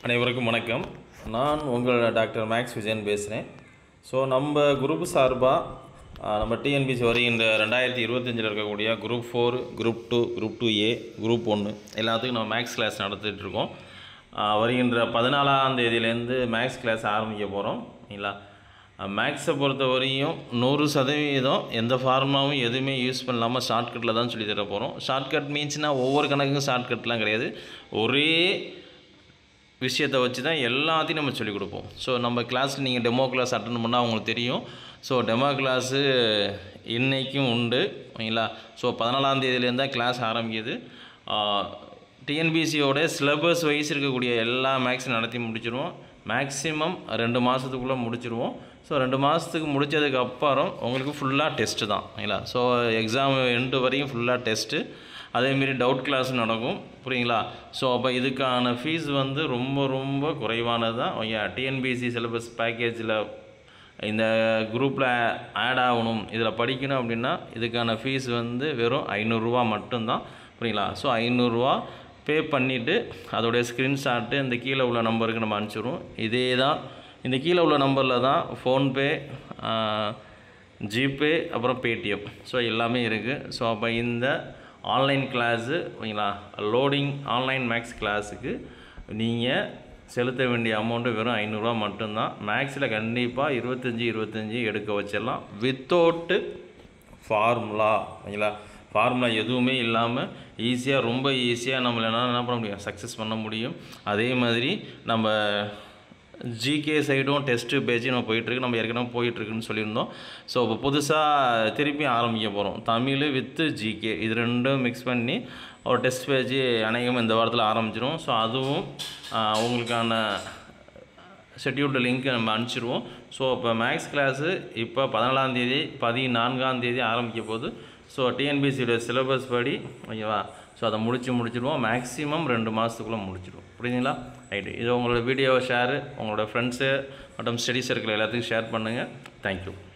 அனைவருக்கும் வணக்கம் நான் உங்கள் டாக்டர் மேக்ஸ் விஜயன் பேசுகிறேன் ஸோ நம்ம குரூப் சார்பாக நம்ம டிஎன்பிசி வருகின்ற ரெண்டாயிரத்தி இருபத்தஞ்சில் இருக்கக்கூடிய group four group two group two A group ஒன்று எல்லாத்துக்கும் நம்ம மேக்ஸ் கிளாஸ் நடத்திட்டு இருக்கோம் ஆஹ் வருகின்ற பதினாலாம் தேதியிலேருந்து மேக்ஸ் கிளாஸ் ஆரம்பிக்க போகிறோம் சரிங்களா மேக்ஸை பொறுத்த வரையும் நூறு சதவீதம் எந்த ஃபார்முலாவும் எதுவுமே யூஸ் பண்ணாமல் ஷார்ட்கட்டில் தான் சொல்லி தர போகிறோம் ஷார்ட்கட் மீன்ஸ்னால் ஒவ்வொரு கணக்குக்கும் ஷார்ட்கட்லாம் கிடையாது ஒரே விஷயத்தை வச்சு தான் எல்லாத்தையும் நம்ம சொல்லிக் கொடுப்போம் ஸோ நம்ம கிளாஸில் நீங்கள் டெமோ கிளாஸ் அட்டன் பண்ணால் உங்களுக்கு தெரியும் ஸோ டெமோ கிளாஸு இன்றைக்கும் உண்டு ஓகேங்களா ஸோ பதினாலாம் தேதியிலேருந்து தான் கிளாஸ் ஆரம்பிக்குது டிஎன்பிசியோட சிலபஸ் வைஸ் இருக்கக்கூடிய எல்லா மேக்ஸும் நடத்தி முடிச்சிருவோம் மேக்ஸிமம் ரெண்டு மாதத்துக்குள்ளே முடிச்சிருவோம் ஸோ ரெண்டு மாதத்துக்கு முடித்ததுக்கு அப்புறம் உங்களுக்கு ஃபுல்லாக டெஸ்ட்டு தான் ஓகேங்களா ஸோ எக்ஸாம் எண்டு வரையும் ஃபுல்லாக டெஸ்ட்டு அதேமாரி டவுட் கிளாஸ் நடக்கும் புரியுங்களா ஸோ அப்போ இதுக்கான ஃபீஸ் வந்து ரொம்ப ரொம்ப குறைவானது தான் ஓகே டிஎன்பிசி சிலபஸ் பேக்கேஜில் இந்த குரூப்பில் ஆட் ஆகணும் இதில் படிக்கணும் அப்படின்னா இதுக்கான ஃபீஸ் வந்து வெறும் ஐநூறுரூவா மட்டும்தான் புரியுங்களா ஸோ ஐநூறுரூவா பே பண்ணிவிட்டு அதோடைய ஸ்க்ரீன்ஷாட்டு இந்த கீழே உள்ள நம்பருக்கு நம்ம அனுப்பிச்சிடுவோம் இதே தான் இந்த கீழே உள்ள நம்பரில் தான் ஃபோன்பே ஜிபே அப்புறம் பேடிஎம் ஸோ எல்லாமே இருக்குது ஸோ அப்போ இந்த ஆன்லைன் கிளாஸு ஓகேங்களா லோடிங் ஆன்லைன் மேக்ஸ் கிளாஸுக்கு நீங்கள் செலுத்த வேண்டிய அமௌண்ட்டு வெறும் ஐநூறுரூவா மட்டும்தான் மேக்ஸில் கண்டிப்பாக இருபத்தஞ்சி இருபத்தஞ்சி எடுக்க வச்சிடலாம் வித்தவுட்டு ஃபார்முலா ஓகேங்களா ஃபார்முலா எதுவுமே இல்லாமல் ஈஸியாக ரொம்ப ஈஸியாக நம்மள என்ன என்ன பண்ண முடியும் சக்ஸஸ் பண்ண முடியும் அதே மாதிரி நம்ம ஜிகே சைடும் டெஸ்ட்டு பேஜும் நம்ம போயிட்டுருக்கு நம்ம ஏற்கனவே போயிட்டுருக்குன்னு சொல்லியிருந்தோம் ஸோ இப்போ புதுசாக திருப்பி ஆரம்பிக்க போகிறோம் தமிழ் வித்து ஜிகே இது ரெண்டும் மிக்ஸ் பண்ணி ஒரு டெஸ்ட் பேஜ் அநேகமாக இந்த வாரத்தில் ஆரம்பிச்சிடும் ஸோ அதுவும் ஆஹ், உங்களுக்கான ஷெட்யூல்டு லிங்க் நம்ம அனுப்பிச்சிடுவோம் ஸோ இப்போ மேக்ஸ் கிளாஸு இப்போ பதினாலாந்தேதி பதினான்காந்தேதி ஆரம்பிக்க போகுது ஸோ டிஎன்பிசியோட சிலபஸ் படி ஓகேவா ஸோ அதை முடிச்சு முடிச்சிடுவோம் மேக்ஸிமம் ரெண்டு மாதத்துக்குள்ளே முடிச்சிடுவோம் புரியுதுங்களா ரைட்டு இது உங்களோட வீடியோ ஷேரு உங்களோட ஃப்ரெண்ட்ஸு மற்றும் ஸ்டடி சர்க்கிள் எல்லாத்துக்கும் ஷேர் பண்ணுங்கள் தேங்க்யூ